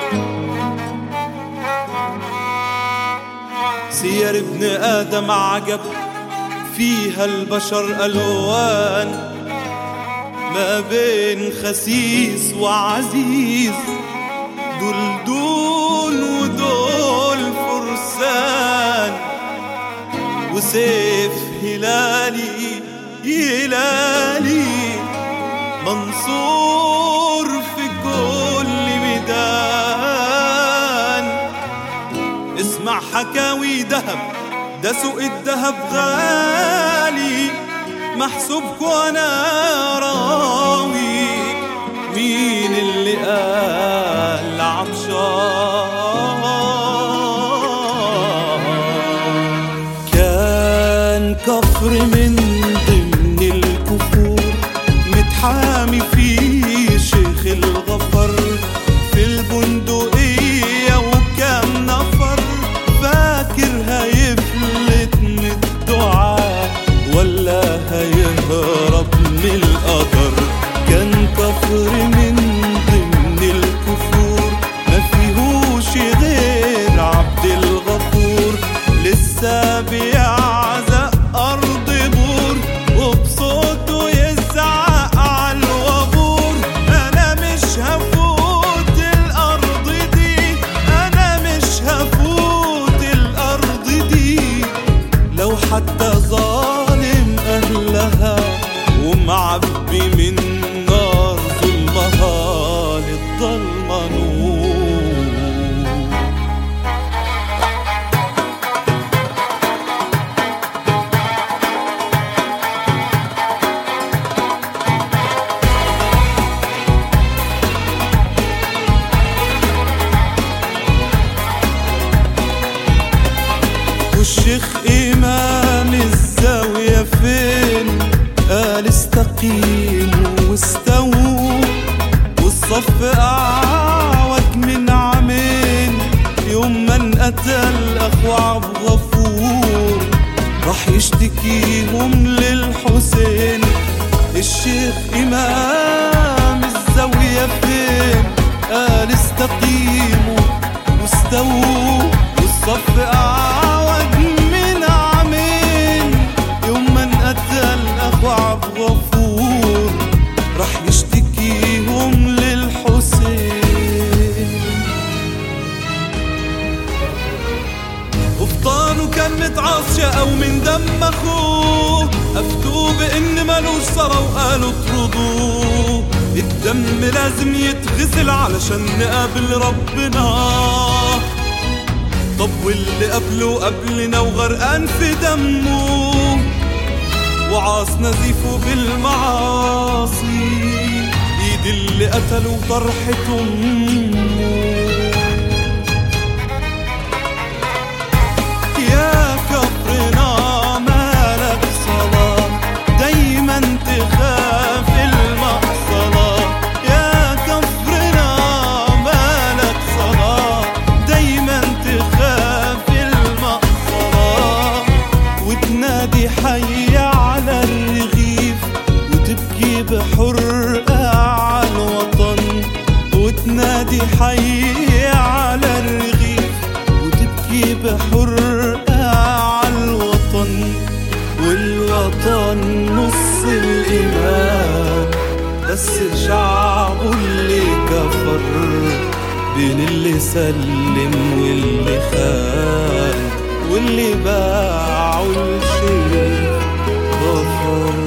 سير ابن آدم عجب فيها البشر ألوان ما بين خسيس وعزيز دول دول ودول فرسان وسيف هلالي هلالي منصور في كل ميدان اسمع حكاوي دهب ده سوق الدهب غالي محسوبكو انا راوي مين اللي قال عطشان كان كفر من ضمن الكفور متحامي فيه شيخ الغفر في البندقية وكام نفر فاكر هيفلت من الدعاء ولا هيهرب من القدر كان كفر من ضمن الكفور ما فيهوش غير عبد الغفور لسه بيعزق أرض بور وبصوته يزعق على الوابور أنا مش هفوت الأرض دي أنا مش هفوت الأرض دي لو حتى ظالم أهلها ومعبي من نار ظلمها للظلمة نور والشيخ إمام الزاوية فين قال استقيموا واستووا والصف أعوج من عامين يوم ما انقتل أخو عبد غفور راح يشتكيهم للحسين الشيخ إمام الزاوية فين قال استقيموا واستووا والصف أعوج من عامين يوم ما انقتل أخو عبد غفور راح يشتكيهم للحسين وفطانه كان متعصشة أو من دم أخوه أفتوه بإن ملوش صرا وقالوا اطردوه الدم لازم يتغسل علشان نقابل ربنا طب واللي قبله قبلنا وغرقان في دمه وعاص نزيفه بالمعاصي ايد اللي قتلوا طرحة امه يا كفرنا مالك صلاة دايما تخاف المقصلة يا كفرنا مالك صلاة دايما تخاف المقصلة وتنادي حي على الرغيف وتبكي بحرقة على الوطن وتنادي حي على الرغيف وتبكي بحرقة على الوطن والوطن نص الإيمان بس شعبه اللي كفر بين اللي سلم واللي خان واللي باعوا الشيخ غفر